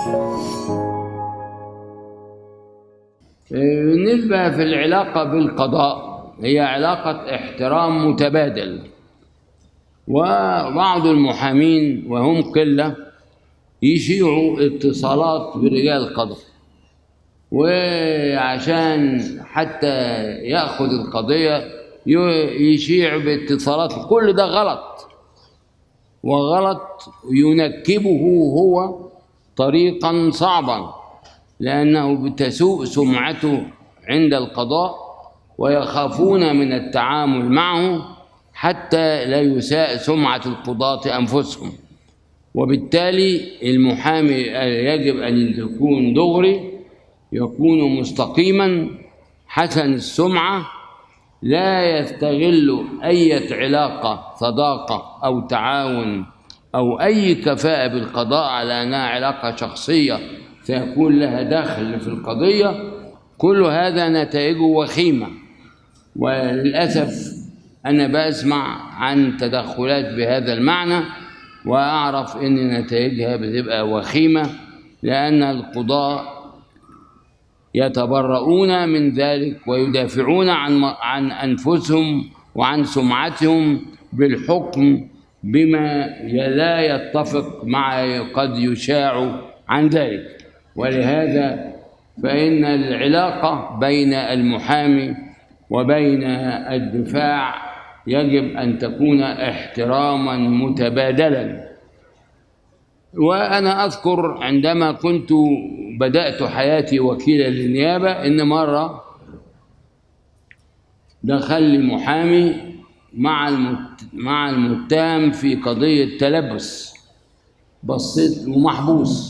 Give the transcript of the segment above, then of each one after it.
بالنسبة في العلاقة بالقضاء هي علاقة احترام متبادل وبعض المحامين وهم قلة يشيعوا اتصالات برجال القضاء وعشان حتى ياخذ القضيه ي- يشيع باتصالات كل ده غلط وغلط ينكبه هو طريقا صعبا لانه بتسوء سمعته عند القضاء ويخافون من التعامل معه حتى لا يساء سمعه القضاه انفسهم وبالتالي المحامي يجب ان يكون دغري يكون مستقيما حسن السمعه لا يستغل اي علاقه صداقه او تعاون او اي كفاءه بالقضاء على انها علاقه شخصيه سيكون لها دخل في القضيه كل هذا نتائجه وخيمه وللاسف انا بسمع عن تدخلات بهذا المعنى واعرف ان نتائجها بتبقى وخيمه لان القضاه يتبرؤون من ذلك ويدافعون عن عن انفسهم وعن سمعتهم بالحكم بما لا يتفق مع قد يشاع عن ذلك ولهذا فإن العلاقة بين المحامي وبين الدفاع يجب أن تكون احتراما متبادلا وأنا أذكر عندما كنت بدأت حياتي وكيلا للنيابة إن مرة دخل لي محامي مع المت... مع المتهم في قضية تلبس بصيت ومحبوس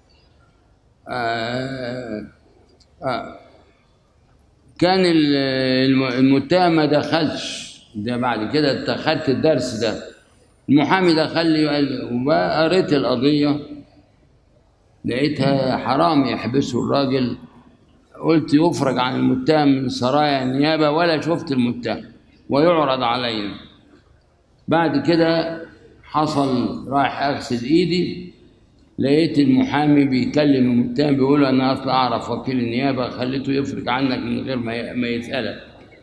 آه آه كان ال- الم- المتهم ما دخلش ده بعد كده اتخذت الدرس ده المحامي دخل لي وقال وقريت القضية لقيتها حرام يحبسوا الراجل قلت يفرج عن المتهم من سرايا النيابة ولا شفت المتهم ويعرض علينا بعد كده حصل رايح أغسل إيدي لقيت المحامي بيكلم المتهم بيقول له أنا أصلا أعرف وكيل النيابة خليته يفرج عنك من غير ما ي- ما يسألك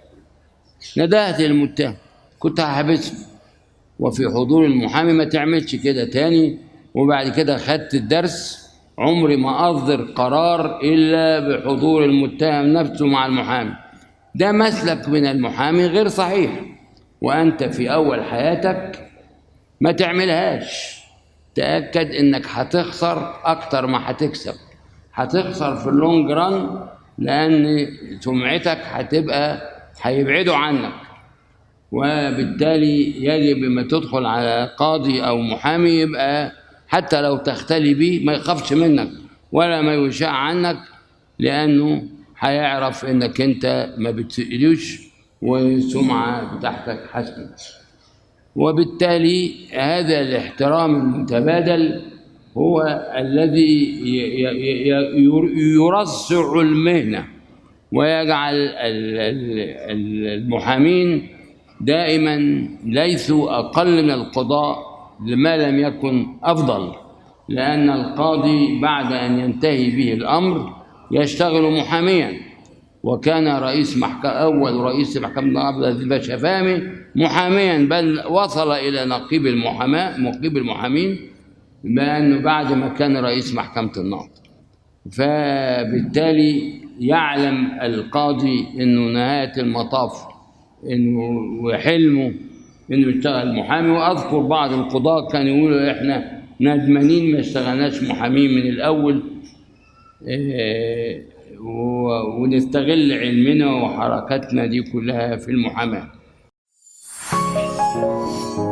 ندهت المتهم كنت هحبسه وفي حضور المحامي ما تعملش كده تاني وبعد كده خدت الدرس عمري ما أصدر قرار إلا بحضور المتهم نفسه مع المحامي ده مسلك من المحامي غير صحيح وأنت في أول حياتك ما تعملهاش تأكد إنك هتخسر أكتر ما هتكسب هتخسر في اللونج ران لأن سمعتك هتبقى هيبعدوا عنك وبالتالي يجب لما تدخل على قاضي او محامي يبقى حتى لو تختلي بيه ما يخافش منك ولا ما يشاع عنك لانه هيعرف انك انت ما بتسألوش والسمعه بتاعتك حسنه وبالتالي هذا الاحترام المتبادل هو الذي ي- ي- ي- يرصع المهنه ويجعل ال- ال- ال- المحامين دائما ليسوا اقل من القضاء لما لم يكن افضل لان القاضي بعد ان ينتهي به الامر يشتغل محاميا وكان رئيس محكمة أول رئيس محكمة عبد العزيز باشا فهمي محاميا بل وصل إلى نقيب المحاماة نقيب المحامين بأنه بعد ما كان رئيس محكمة النقض فبالتالي يعلم القاضي انه نهايه المطاف انه وحلمه انه يشتغل محامي واذكر بعض القضاة كانوا يقولوا احنا ندمانين ما اشتغلناش محامين من الاول إيه، و- ونستغل علمنا وحركاتنا دي كلها في المحاماه